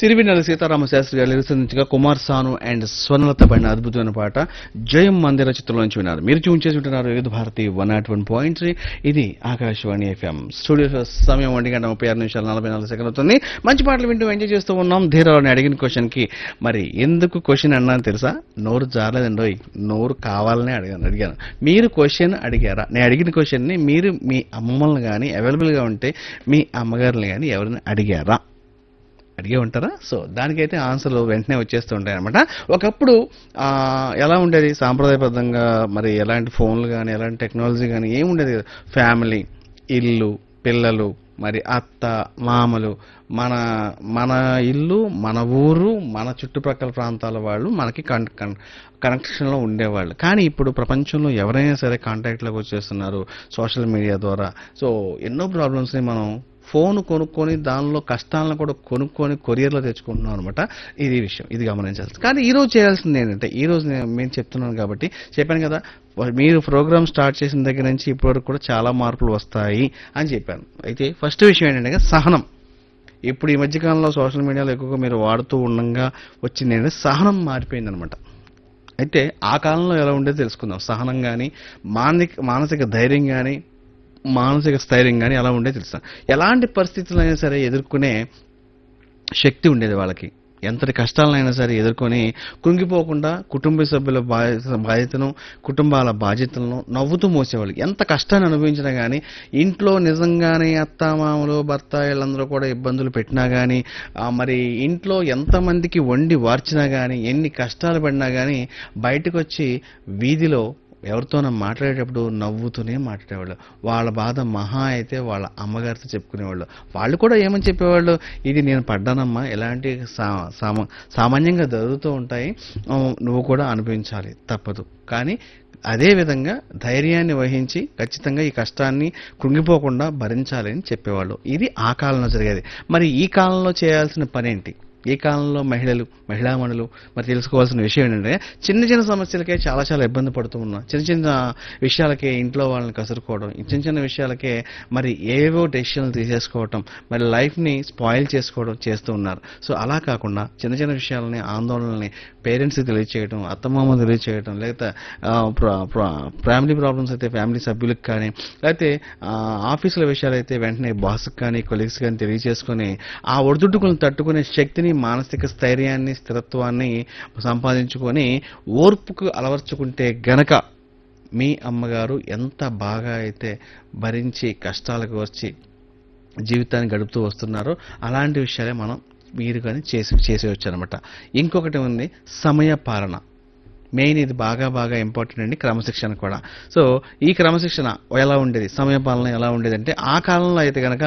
సిరివినెల సీతారామ శాస్త్రి గారు నిర్వహించగా కుమార్ సాను అండ్ స్వర్ణలత పడిన అద్భుతమైన పాట జయం మందిర చిత్రంలోంచి విన్నారు మీరు చూన్ చేసి ఉంటున్నారు Vividh Bharati one not one point three ఇది ఆకాశవాణి ఎఫ్ఎం స్టూడియో సమయం ఒంటి గంట ముప్పై ఆరు నిమిషాలు నలభై నాలుగు సెకండ్ అవుతుంది మంచి పాటలు వింటూ ఎంజాయ్ చేస్తూ ఉన్నాం ధీరావుని అడిగిన క్వశ్చన్ కి మరి ఎందుకు క్వశ్చన్ అన్నాను తెలుసా నోరు జారలేదండి ఓయ్. నోరు కావాలనే అడిగాను అడిగాను మీరు క్వశ్చన్ అడిగారా నేను అడిగిన క్వశ్చన్ ని మీరు మీ అమ్మమ్మల్ని కానీ అవైలబుల్ గా ఉంటే మీ అమ్మగారిని కానీ ఎవరైనా అడిగారా అడిగే ఉంటారా సో దానికైతే ఆన్సర్లు వెంటనే వచ్చేస్తూ ఉంటాయి అనమాట ఒకప్పుడు ఆ, ఎలా ఉండేది సాంప్రదాయబద్ధంగా మరి ఎలాంటి ఫోన్లు కానీ ఎలాంటి టెక్నాలజీ కానీ ఏముండేది కదా ఫ్యామిలీ ఇల్లు పిల్లలు మరి అత్త మామలు మన మన ఇల్లు మన ఊరు మన చుట్టుప్రక్కల ప్రాంతాల వాళ్ళు మనకి కన్ కన్ కనెక్షన్లో ఉండేవాళ్ళు కానీ ఇప్పుడు ప్రపంచంలో ఎవరైనా సరే కాంటాక్ట్లోకి వచ్చేస్తున్నారు సోషల్ మీడియా ద్వారా సో ఎన్నో ప్రాబ్లమ్స్ని మనం ఫోన్ కొనుక్కొని దానిలో కష్టాలను కూడా కొనుక్కొని కొరియర్లో తెచ్చుకుంటున్నాం అనమాట ఇది విషయం ఇది గమనించాల్సి కానీ ఈ రోజు చేయాల్సింది ఏంటంటే ఈ రోజు నేను మేము చెప్తున్నాను కాబట్టి చెప్పాను కదా మీరు ప్రోగ్రామ్ స్టార్ట్ చేసిన దగ్గర నుంచి ఇప్పటివరకు కూడా చాలా మార్పులు వస్తాయి అని చెప్పాను అయితే ఫస్ట్ విషయం ఏంటంటే సహనం ఇప్పుడు ఈ మధ్యకాలంలో సోషల్ మీడియాలో ఎక్కువగా మీరు వాడుతూ ఉండగా వచ్చింది ఏంటంటే సహనం మారిపోయిందనమాట అయితే ఆ కాలంలో ఎలా ఉండేదో తెలుసుకుందాం సహనం కానీ మానసిక మానసిక ధైర్యం కానీ మానసిక స్థైర్యం కానీ ఎలా ఉండేది తెలుసా ఎలాంటి పరిస్థితులైనా సరే ఎదుర్కొనే శక్తి ఉండేది వాళ్ళకి ఎంతటి కష్టాలనైనా సరే ఎదుర్కొని కృంగిపోకుండా కుటుంబ సభ్యుల బాధ్యత బాధ్యతను కుటుంబాల బాధ్యతలను నవ్వుతూ మోసేవాళ్ళు ఎంత కష్టాన్ని అనుభవించినా కానీ ఇంట్లో నిజంగానే అత్తామామలు భర్త వీళ్ళందరూ కూడా ఇబ్బందులు పెట్టినా కానీ మరి ఇంట్లో ఎంతమందికి వండి వార్చినా కానీ ఎన్ని కష్టాలు పడినా కానీ బయటకు వచ్చి వీధిలో ఎవరితోనో మాట్లాడేటప్పుడు నవ్వుతూనే మాట్లాడేవాళ్ళు వాళ్ళ బాధ మహా అయితే వాళ్ళ అమ్మగారితో చెప్పుకునేవాళ్ళు వాళ్ళు కూడా ఏమని చెప్పేవాళ్ళు ఇది నేను పడ్డానమ్మా ఎలాంటి సా- సామ- సామాన్యంగా జరుగుతూ ఉంటాయి ఆ, నువ్వు కూడా అనుభవించాలి తప్పదు కానీ అదే విధంగా ధైర్యాన్ని వహించి ఖచ్చితంగా ఈ కష్టాన్ని కృంగిపోకుండా భరించాలి అని చెప్పేవాళ్ళు ఇది ఆ కాలంలో జరిగేది మరి ఈ కాలంలో చేయాల్సిన పనేంటి ఈ కాలంలో మహిళలు మహిళామణులు మరి తెలుసుకోవాల్సిన విషయం ఏంటంటే చిన్న చిన్న సమస్యలకే చాలా చాలా ఇబ్బంది పడుతూ ఉన్నాం చిన్న చిన్న విషయాలకే ఇంట్లో వాళ్ళని కసురుకోవడం ఈ చిన్న చిన్న విషయాలకే మరి ఏవో డెసిషన్లు తీసేసుకోవటం మరి లైఫ్ని స్పాయిల్ చేసుకోవడం చేస్తూ ఉన్నారు సో అలా కాకుండా చిన్న చిన్న విషయాలని ఆందోళనల్ని పేరెంట్స్కి తెలియచేయడం అత్తమామ తెలియచేయడం లేకపోతే ఫ్యామిలీ ప్రాబ్లమ్స్ అయితే ఫ్యామిలీ సభ్యులకు కానీ లేకపోతే ఆ, ఆఫీసుల విషయాలు అయితే వెంటనే బాస్కి కానీ కొలీగ్స్ కానీ తెలియజేసుకొని ఆ ఒడిదుడుకులను తట్టుకునే శక్తిని మానసిక స్థైర్యాన్ని స్థిరత్వాన్ని సంపాదించుకొని ఓర్పుకు అలవర్చుకుంటే గనక మీ అమ్మగారు ఎంత బాగా అయితే భరించి కష్టాలకు వచ్చి జీవితాన్ని గడుపుతూ వస్తున్నారో అలాంటి విషయాలే మనం మీరు కానీ చేసి చేసేయచ్చు అనమాట ఇంకొకటి ఉంది సమయ పాలన మెయిన్ ఇది బాగా బాగా ఇంపార్టెంట్ అండి క్రమశిక్షణ కూడా సో ఈ క్రమశిక్షణ ఎలా ఉండేది సమయపాలన ఎలా ఉండేది అంటే ఆ కాలంలో అయితే కనుక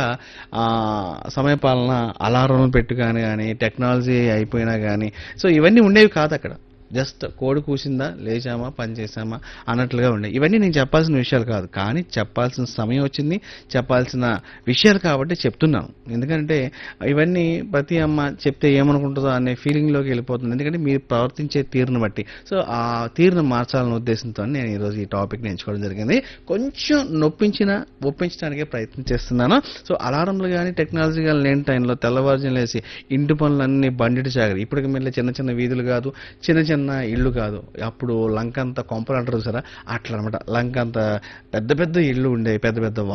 సమయపాలన అలారం పెట్టు కానీ కానీ టెక్నాలజీ అయిపోయినా కానీ సో ఇవన్నీ ఉండేవి కాదు అక్కడ జస్ట్ కోడి కూసిందా లేచామా పని చేసామా అన్నట్లుగా ఉండే ఇవన్నీ నేను చెప్పాల్సిన విషయాలు కాదు కానీ చెప్పాల్సిన సమయం వచ్చింది చెప్పాల్సిన విషయాలు కాబట్టి చెప్తున్నాను ఎందుకంటే ఇవన్నీ ప్రతి అమ్మ చెప్తే ఏమనుకుంటుందో అనే ఫీలింగ్లోకి వెళ్ళిపోతుంది ఎందుకంటే మీరు ప్రవర్తించే తీరును బట్టి సో ఆ తీరును మార్చాలనే ఉద్దేశంతో నేను ఈరోజు ఈ టాపిక్ని ఎంచుకోవడం జరిగింది కొంచెం నొప్పించిన ఒప్పించడానికే ప్రయత్నం చేస్తున్నాను సో అలారంలు కానీ టెక్నాలజీ కానీ లేని టైంలో తెల్లవారుజాము లేసి ఇంటి పనులన్నీ బండిటి సాగరు ఇప్పటికి మళ్ళీ చిన్న చిన్న వీధులు కాదు చిన్న చిన్న ఇళ్ళు కాదు అప్పుడు లంక అంత కొంపలు అంటారు సరే అట్లా అనమాట లంక అంత పెద్ద పెద్ద ఇళ్ళు ఉండేవి పెద్ద పెద్ద